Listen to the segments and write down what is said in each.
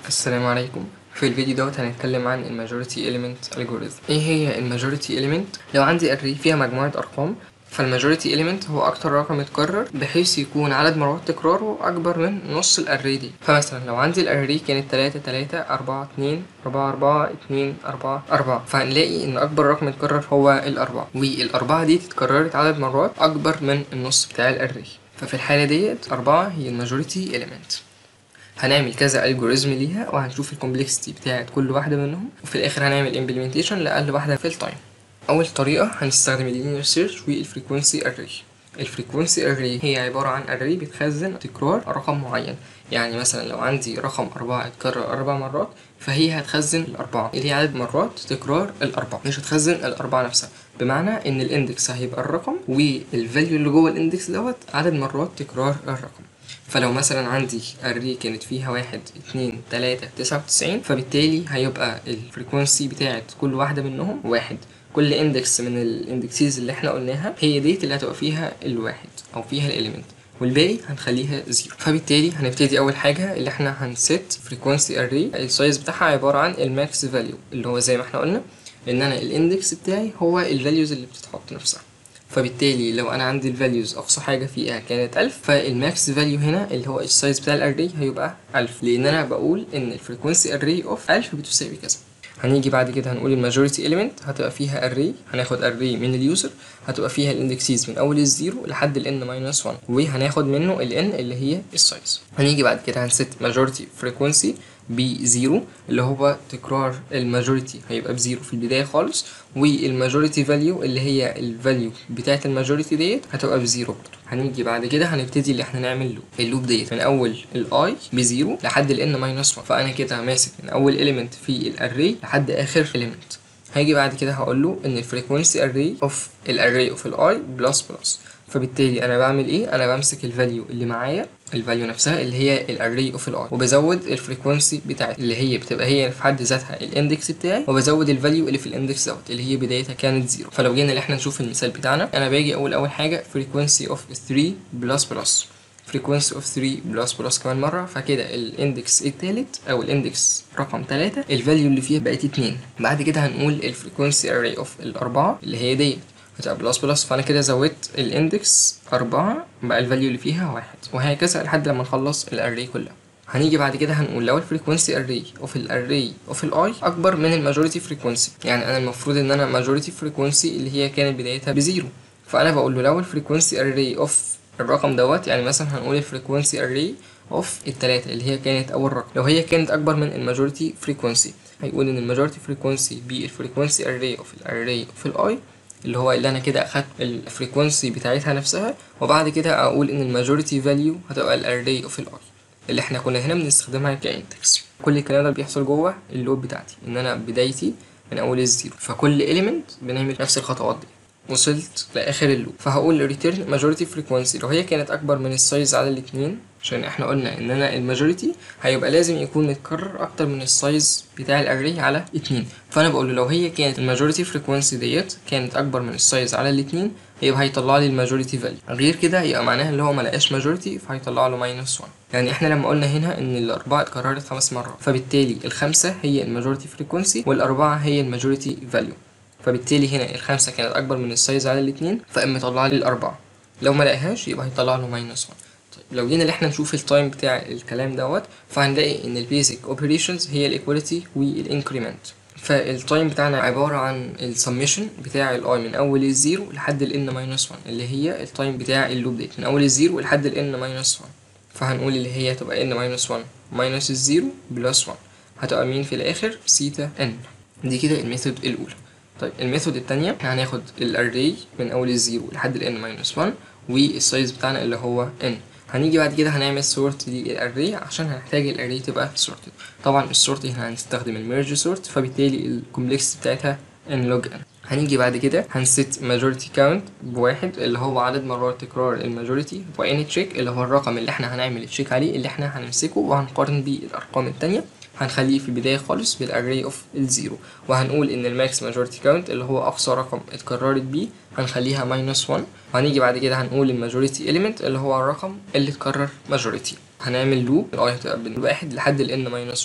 السلام عليكم في الفيديو دوت هنتكلم عن الماجوريتي element algorithm ايه هي الماجوريتي element لو عندي array فيها مجموعة ارقام فالماجوريتي element هو اكتر رقم يتكرر بحيث يكون عدد مرات تكراره اكبر من نص الاري دي فمثلا لو عندي الاري كانت تلاتة تلاتة اربعة اتنين اربعة اربعة اتنين اربعة اربعة فهنلاقي ان اكبر رقم يتكرر هو الاربعة والاربعة دي اتكررت عدد مرات اكبر من النص بتاع الاري ففي الحالة ديت أربعة هي الماجوريتي element هنعمل كذا الجوريزم ليها وهنشوف الكومبلكسيتي بتاعت كل واحدة منهم وفي الآخر هنعمل امبلمنتيشن لأقل واحدة في التايم أول طريقة هنستخدم اللينير سيرش والفريكونسي اري الفريكونسي اري هي عبارة عن اري بتخزن تكرار رقم معين يعني مثلا لو عندي رقم أربعة اتكرر أربع مرات فهي هتخزن الأربعة اللي هي عدد مرات تكرار الأربعة مش هتخزن الأربعة نفسها بمعنى إن الإندكس هيبقى الرقم والفاليو اللي جوه الإندكس دوت عدد مرات تكرار الرقم فلو مثلا عندي اري كانت فيها واحد اتنين تلاتة تسعة وتسعين فبالتالي هيبقى الفريكونسي بتاعت كل واحدة منهم واحد كل اندكس من الاندكسيز اللي احنا قلناها هي ديت اللي هتبقى فيها الواحد او فيها الاليمنت والباقي هنخليها زيرو فبالتالي هنبتدي اول حاجه اللي احنا هنست فريكونسي اري السايز بتاعها عباره عن الماكس فاليو اللي هو زي ما احنا قلنا ان انا الاندكس بتاعي هو الفاليوز اللي بتتحط نفسها فبالتالي لو انا عندي الفاليوز اقصى حاجه فيها كانت 1000 فالماكس فاليو هنا اللي هو السايز بتاع الاري هيبقى 1000 لان انا بقول ان الفريكونسي اري اوف 1000 بتساوي كذا هنيجي بعد كده هنقول الماجوريتي اليمنت هتبقى فيها اري هناخد اري من اليوزر هتبقى فيها الاندكسيز من اول الزيرو لحد الان ماينس 1 وهناخد منه الان اللي هي السايز هنيجي بعد كده هنست ماجوريتي فريكونسي بزيرو اللي هو تكرار الماجوريتي هيبقى بزيرو في البداية خالص والماجوريتي فاليو اللي هي الفاليو بتاعة الماجوريتي ديت هتبقى بزيرو برضه هنيجي بعد كده هنبتدي اللي احنا نعمل لوب اللوب ديت من اول الاي بزيرو لحد الان ماينس 1 فانا كده ماسك من اول اليمنت في الاري لحد اخر اليمنت هاجي بعد كده هقول له ان الفريكونسي اري اوف الاري اوف الاي بلس بلس فبالتالي انا بعمل ايه انا بمسك الفاليو اللي معايا الفاليو نفسها اللي هي الاري اوف الاي وبزود الفريكونسي بتاعتي اللي هي بتبقى هي في حد ذاتها الاندكس بتاعي وبزود الفاليو اللي في الاندكس دوت اللي هي بدايتها كانت زيرو فلو جينا اللي احنا نشوف المثال بتاعنا انا باجي اقول اول حاجه فريكونسي اوف 3 بلس بلس فريكونسي اوف 3 بلس بلس كمان مره فكده الاندكس التالت او الاندكس رقم 3 الفاليو اللي فيها بقت 2 بعد كده هنقول الفريكونسي اري اوف الاربعه اللي هي ديت هتبقى بلس بلس فانا كده زودت الاندكس أربعة بقى الفاليو اللي فيها واحد وهكذا لحد لما نخلص الاري كلها هنيجي بعد كده هنقول لو الفريكونسي اري اوف الاري اوف الاي اكبر من الماجوريتي فريكونسي يعني انا المفروض ان انا ماجوريتي فريكونسي اللي هي كانت بدايتها بزيرو فانا بقول له لو الفريكونسي اري اوف الرقم دوت يعني مثلا هنقول الفريكونسي اري اوف التلاتة اللي هي كانت اول رقم لو هي كانت اكبر من الماجوريتي فريكونسي هيقول ان الماجوريتي فريكونسي بالفريكونسي اري اوف الاري اوف الاي اللي هو اللي انا كده اخدت الفريكونسي بتاعتها نفسها وبعد كده اقول ان الماجوريتي فاليو هتبقى الاري اوف الاي اللي احنا كنا هنا بنستخدمها كاندكس كل الكلام ده بيحصل جوه اللوب بتاعتي ان انا بدايتي من اول الزيرو فكل اليمنت بنعمل نفس الخطوات دي وصلت لاخر اللوب فهقول ريتيرن ماجوريتي فريكونسي لو هي كانت اكبر من السايز على الاتنين عشان احنا قلنا ان انا الماجوريتي هيبقى لازم يكون متكرر اكتر من السايز بتاع الاري على اتنين فانا بقول له لو هي كانت الماجوريتي فريكونسي ديت كانت اكبر من السايز على الاتنين يبقى هيطلع لي الماجوريتي فاليو غير كده يبقى معناها اللي هو ما لقاش ماجوريتي فهيطلع له ماينس 1 يعني احنا لما قلنا هنا ان الاربعه اتكررت خمس مرات فبالتالي الخمسه هي الماجوريتي فريكونسي والاربعه هي الماجوريتي فاليو فبالتالي هنا الخمسة كانت أكبر من السايز على الاتنين فقام مطلع لي الأربعة لو ما لقاهاش يبقى هيطلع له ماينس 1 طيب لو جينا اللي احنا نشوف التايم بتاع الكلام دوت فهنلاقي إن البيزك اوبريشنز هي الإيكواليتي والإنكريمنت فالتايم بتاعنا عبارة عن السميشن بتاع الاي من أول الزيرو لحد الان ماينس 1 اللي هي التايم بتاع اللوب ديت من أول الزيرو لحد الان ماينس 1 فهنقول اللي هي تبقى ان ماينس 1 ماينس الزيرو بلس 1 هتبقى مين في الآخر سيتا ان دي كده الميثود الأولى طيب الميثود التانية هناخد الاري من اول الزيرو لحد الان ماينس 1 والسايز بتاعنا اللي هو ان هنيجي بعد كده هنعمل سورت للاري عشان هنحتاج الاري تبقى سورتد طبعا السورت هنا هنستخدم الميرج سورت فبالتالي الكومبلكس بتاعتها ان لوج ان هنيجي بعد كده هنست ماجوريتي كاونت بواحد اللي هو عدد مرات تكرار الماجوريتي وان تشيك اللي هو الرقم اللي احنا هنعمل تشيك عليه اللي احنا هنمسكه وهنقارن بيه الارقام التانية هنخليه في البداية خالص بالاري اوف الزيرو وهنقول ان الماكس ماجوريتي كاونت اللي هو اقصى رقم اتكررت بيه هنخليها ماينس 1 وهنيجي بعد كده هنقول الماجوريتي اليمنت اللي هو الرقم اللي اتكرر ماجوريتي هنعمل لوب الاي هتبقى من واحد لحد الان ماينس 1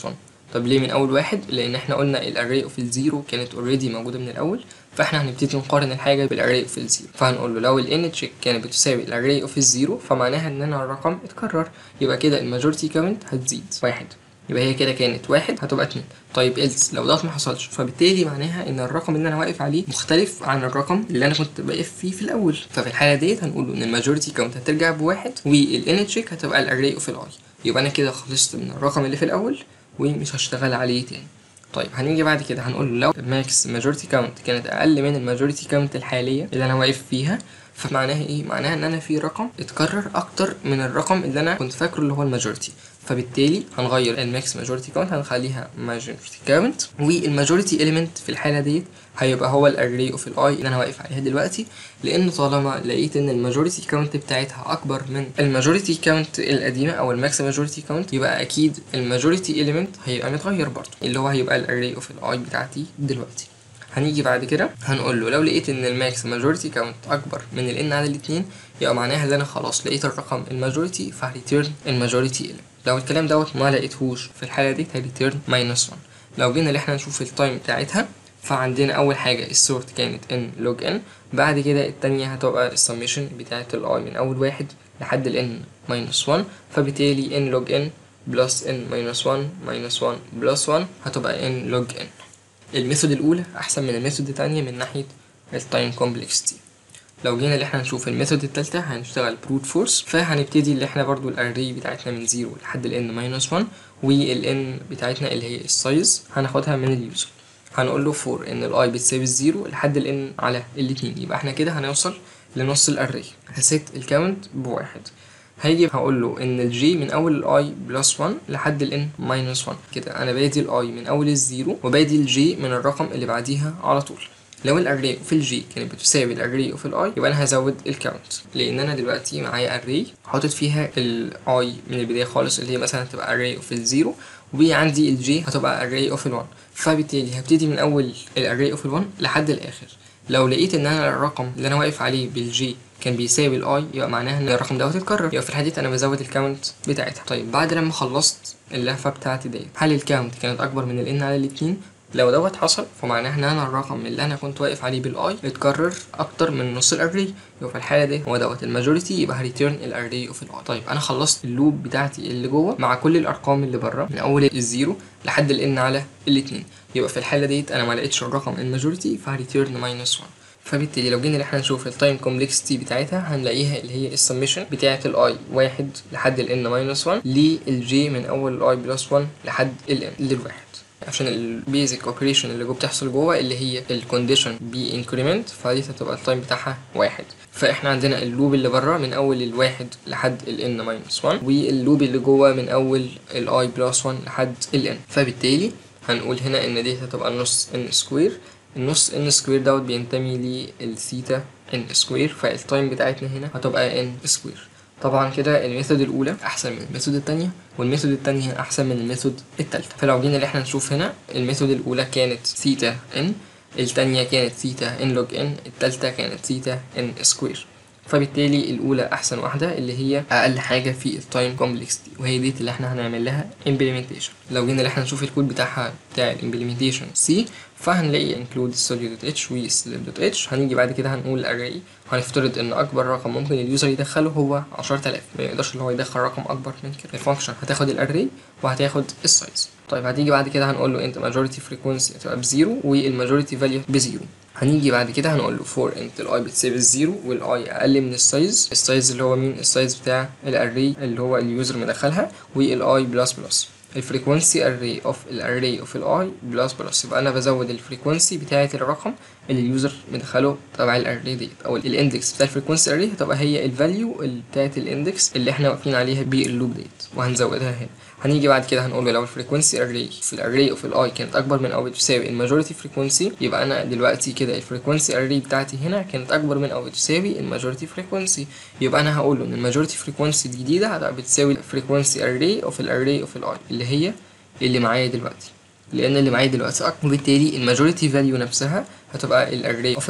طب ليه من اول واحد لان احنا قلنا الاري اوف الزيرو كانت اوريدي موجوده من الاول فاحنا هنبتدي نقارن الحاجه بالاري اوف الزيرو فهنقول له لو الان تشيك كانت بتساوي الاري اوف الزيرو فمعناها ان انا الرقم اتكرر يبقى كده الماجورتي كاونت هتزيد واحد يبقى هي كده كانت واحد هتبقى اتنين طيب إلس لو دوت ما حصلش فبالتالي معناها ان الرقم اللي انا واقف عليه مختلف عن الرقم اللي انا كنت واقف فيه في الاول ففي الحاله ديت هنقول له ان الماجورتي كاونت هترجع بواحد والان تشيك هتبقى الاري اوف الاي يبقى انا كده خلصت من الرقم اللي في الاول ومش هشتغل عليه تاني طيب هنيجي بعد كده هنقول له لو الماكس ماجورتي كاونت كانت اقل من الماجورتي كاونت الحاليه اللي انا واقف فيها فمعناها ايه معناها ان انا في رقم اتكرر اكتر من الرقم اللي انا كنت فاكره اللي هو الماجورتي فبالتالي هنغير الماكس ماجورتي كاونت هنخليها ماجورتي كاونت والماجورتي اليمنت في الحاله ديت هيبقى هو الاري اوف الاي اللي انا واقف عليها دلوقتي لان طالما لقيت ان الماجورتي كاونت بتاعتها اكبر من الماجورتي كاونت القديمه او الماكس ماجورتي كاونت يبقى اكيد الماجورتي اليمنت هيبقى متغير برضه اللي هو هيبقى الاري اوف الاي بتاعتي دلوقتي هنيجي بعد كده هنقول له لو لقيت ان الماكس ماجورتي كاونت اكبر من الان على الاتنين يبقى معناها ان انا خلاص لقيت الرقم الماجورتي فهريتيرن الماجورتي اليمنت لو الكلام دوت ما لقيتهوش في الحاله دي هريتيرن ماينس 1 لو جينا اللي احنا نشوف التايم بتاعتها فعندنا اول حاجه السورت كانت ان لوج ان بعد كده التانية هتبقى السميشن بتاعه الاي من اول واحد لحد الان ماينس 1 فبالتالي ان لوج ان بلس ان ماينس 1 ماينس 1 بلس 1 هتبقى ان لوج ان الميثود الاولى احسن من الميثود التانية من ناحيه التايم كومبلكسيتي لو جينا اللي احنا نشوف الميثود التالتة هنشتغل بروت فورس فهنبتدي اللي احنا برضو الاري بتاعتنا من 0 لحد الان ماينس 1 والان بتاعتنا اللي هي السايز هناخدها من اليوزر هنقول له فور ان الاي بتساوي الزيرو لحد الان على الاتنين يبقى احنا كده هنوصل لنص الاري هسيت الكاونت بواحد هيجي هقول له ان الجي من اول الاي بلس 1 لحد الان ماينس 1 كده انا بادي الاي من اول الزيرو وبادي الجي من الرقم اللي بعديها على طول لو الاري في الجي كانت بتساوي الاري اوف الاي يبقى انا هزود الكاونت لان انا دلوقتي معايا اري حاطط فيها الاي من البدايه خالص اللي هي مثلا هتبقى اري اوف الزيرو وعندي الجي هتبقى array of ال1 فبالتالي هبتدي من اول الاري اوف ال1 لحد الاخر لو لقيت ان انا الرقم اللي انا واقف عليه بالجي كان بيساوي الاي يبقى معناها ان الرقم دوت اتكرر يبقى في الحالة دي انا بزود الكاونت بتاعتها طيب بعد لما خلصت اللفه بتاعتي ديت هل الكاونت كانت اكبر من الان على الاتنين لو دوت حصل فمعناه ان انا الرقم اللي انا كنت واقف عليه بالاي اتكرر اكتر من نص الاري يبقى في الحاله دي هو دوت الماجوريتي يبقى هريتيرن الاري اوف الاي طيب انا خلصت اللوب بتاعتي اللي جوه مع كل الارقام اللي بره من اول الزيرو لحد الان على الاتنين يبقى في الحاله ديت انا ما لقيتش الرقم الماجوريتي فهريتيرن ماينس 1 فبالتالي لو جينا احنا نشوف التايم كومبلكسيتي بتاعتها هنلاقيها اللي هي السميشن بتاعه الاي واحد لحد الان ماينس 1 للجي من اول الاي بلس 1 لحد الان للواحد عشان البيزك اوبريشن اللي جوه بتحصل جوه اللي هي الكونديشن بي انكريمنت فدي هتبقى التايم بتاعها واحد فاحنا عندنا اللوب اللي بره من اول الواحد لحد الان ماينس 1 واللوب اللي جوه من اول الاي بلس 1 لحد الان فبالتالي هنقول هنا ان دي هتبقى نص ان سكوير النص ان سكوير دوت بينتمي للثيتا ان سكوير فالتايم بتاعتنا هنا هتبقى ان سكوير طبعا كده الميثود الاولى احسن من الميثود التانية والميثود التانية احسن من الميثود التالتة فلو جينا اللي احنا نشوف هنا الميثود الاولى كانت ثيتا ان التانية كانت ثيتا ان لوج ان التالتة كانت ثيتا ان سكوير فبالتالي الاولى احسن واحده اللي هي اقل حاجه في التايم كومبلكسيتي وهي ديت اللي احنا هنعمل لها امبلمنتيشن لو جينا اللي احنا نشوف الكود بتاعها بتاع الامبلمنتيشن سي فهنلاقي include studio.h و slip.h هنيجي بعد كده هنقول array هنفترض ان اكبر رقم ممكن اليوزر يدخله هو 10000 ما يقدرش اللي هو يدخل رقم اكبر من كده الفانكشن هتاخد الاري وهتاخد السايز طيب هتيجي بعد كده هنقول له انت majority frequency هتبقى بزيرو والماجوريتي فاليو بزيرو هنيجي بعد كده هنقول له فور انت الاي بتساوي الزيرو والاي اقل من السايز السايز اللي هو مين السايز بتاع الاري اللي هو اليوزر مدخلها والاي بلس بلس الفريكونسي اري اوف الاري اوف الاي بلس بلس يبقى انا بزود الفريكونسي بتاعه الرقم اللي اليوزر مدخله تبع الاري ديت او الاندكس بتاع الفريكونسي اري هتبقى هي الفاليو بتاعه الاندكس اللي احنا واقفين عليها باللوب ديت وهنزودها هنا هنيجي بعد كده هنقول له لو الفريكونسي اري في الاري اوف الاي كانت اكبر من او بتساوي الماجوريتي فريكونسي يبقى انا دلوقتي كده الفريكونسي اري بتاعتي هنا كانت اكبر من او بتساوي الماجوريتي فريكونسي يبقى انا هقول له ان الماجوريتي فريكونسي الجديده هتبقى بتساوي الفريكونسي اري اوف الاري اوف الاي اللي هي اللي معايا دلوقتي لان اللي معايا دلوقتي اكبر وبالتالي الماجوريتي فاليو نفسها هتبقى الاري اوف الاي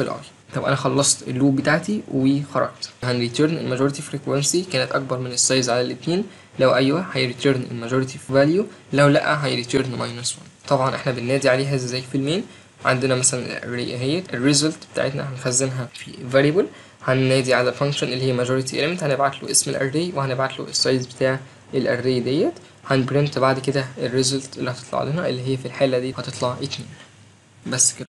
طب انا خلصت اللوب بتاعتي وخرجت هنريتيرن الماجوريتي فريكوانسي كانت اكبر من السايز على الاثنين لو ايوه هيريتيرن الماجوريتي فاليو لو لا هيريتيرن ماينس 1 طبعا احنا بننادي عليها ازاي في المين عندنا مثلا الاري اهيت الريزلت بتاعتنا هنخزنها في variable هننادي على function اللي هي majority element هنبعت له اسم الاري وهنبعت له السايز بتاع الاري ديت هنبرنت بعد كده الريزلت اللي هتطلع لنا اللي هي في الحالة دي هتطلع اتنين بس كده